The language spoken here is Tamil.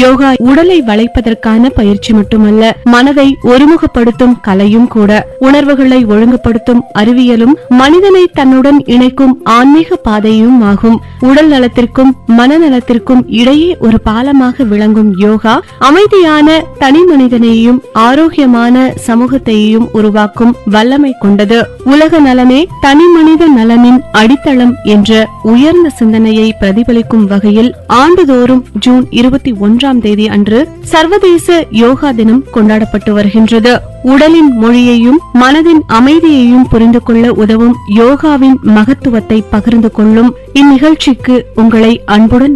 யோகா உடலை வளைப்பதற்கான பயிற்சி மட்டுமல்ல மனதை ஒருமுகப்படுத்தும் கலையும் கூட உணர்வுகளை ஒழுங்குபடுத்தும் அறிவியலும் மனிதனை தன்னுடன் இணைக்கும் ஆன்மீக பாதையும் ஆகும் உடல் நலத்திற்கும் மனநலத்திற்கும் இடையே ஒரு பாலமாக விளங்கும் யோகா அமைதியான தனி மனிதனையும் ஆரோக்கியமான சமூகத்தையும் உருவாக்கும் வல்லமை கொண்டது உலக நலனே தனி மனித நலனின் அடித்தளம் என்ற உயர்ந்த சிந்தனையை பிரதிபலிக்கும் வகையில் ஆண்டுதோறும் ஜூன் இருபத்தி ஒன்றாம் தேதி அன்று சர்வதேச யோகா தினம் கொண்டாடப்பட்டு வருகின்றது உடலின் மொழியையும் மனதின் அமைதியையும் புரிந்து கொள்ள உதவும் யோகாவின் மகத்துவத்தை பகிர்ந்து கொள்ளும் இந்நிகழ்ச்சிக்கு உங்களை அன்புடன்